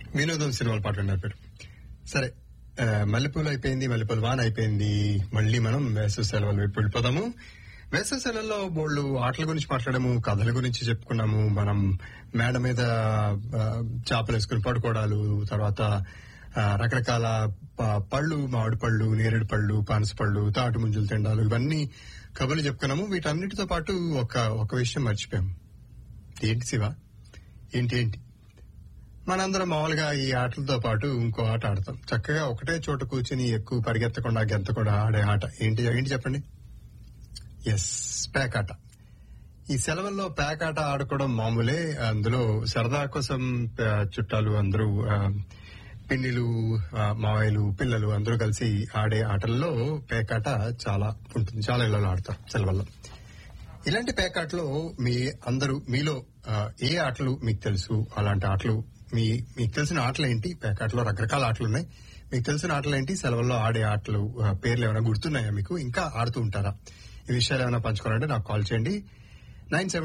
వినోదం సినిమాలు పాట విన్నారు పేరు సరే ఆ, మల్లెపూలు అయిపోయింది మల్లెపూలు వాన్ అయిపోయింది మళ్ళీ మనం వేసవి సెలవులు వైపు వెళ్ళిపోదాము వేసవి సెలవుల్లో బోళ్ళు ఆటల గురించి మాట్లాడాము కథల గురించి చెప్పుకున్నాము మనం మేడ మీద ఆ, చేపలు వేసుకుని పడుకోవడాలు తర్వాత ఆ, రకరకాల ప- పళ్ళు మామిడి పళ్ళు నేరేడు పళ్ళు పానస పళ్ళు తాటి ముంజులు తిండాలు ఇవన్నీ కబుర్లు చెప్పుకున్నాము వీటన్నిటితో పాటు ఒక ఒక విషయం మర్చిపోయాము ఏంటి శివ ఏంటి ఏంటి మనందరం మామూలుగా ఈ ఆటలతో పాటు ఇంకో ఆట ఆడతాం చక్కగా ఒకటే చోట కూర్చుని ఎక్కువ పరిగెత్తకుండా గెంతకుండా ఆడే ఆట ఏంటి ఏంటి చెప్పండి ఎస్ ప్యాక్ ఆట ఈ సెలవుల్లో ప్యాక్ ఆట ఆడుకోవడం మామూలే అందులో సరదా కోసం ఆ, చుట్టాలు అందరూ ఆ, పిన్నిలు ఆ, మావయ్యలు పిల్లలు అందరూ కలిసి ఆడే ఆటల్లో ప్యాక్ ఆట చాలా ఉంటుంది చాలా ఇళ్లలో ఆడతారు సెలవుల్లో ఇలాంటి పేకాటలో మీ అందరూ మీలో ఆ, ఏ ఆటలు మీకు తెలుసు అలాంటి ఆటలు మీ మీకు తెలిసిన ఆటలు ఏంటి పేకాటలో రకరకాల ఆటలు ఉన్నాయి మీకు తెలిసిన ఆటలు ఏంటి సెలవుల్లో ఆడే ఆటలు ఆ, పేర్లు ఏమైనా గుర్తున్నాయా మీకు ఇంకా ఆడుతూ ఉంటారా ఈ విషయాలు ఏమైనా పంచుకోవాలంటే నాకు కాల్ చేయండి నైన్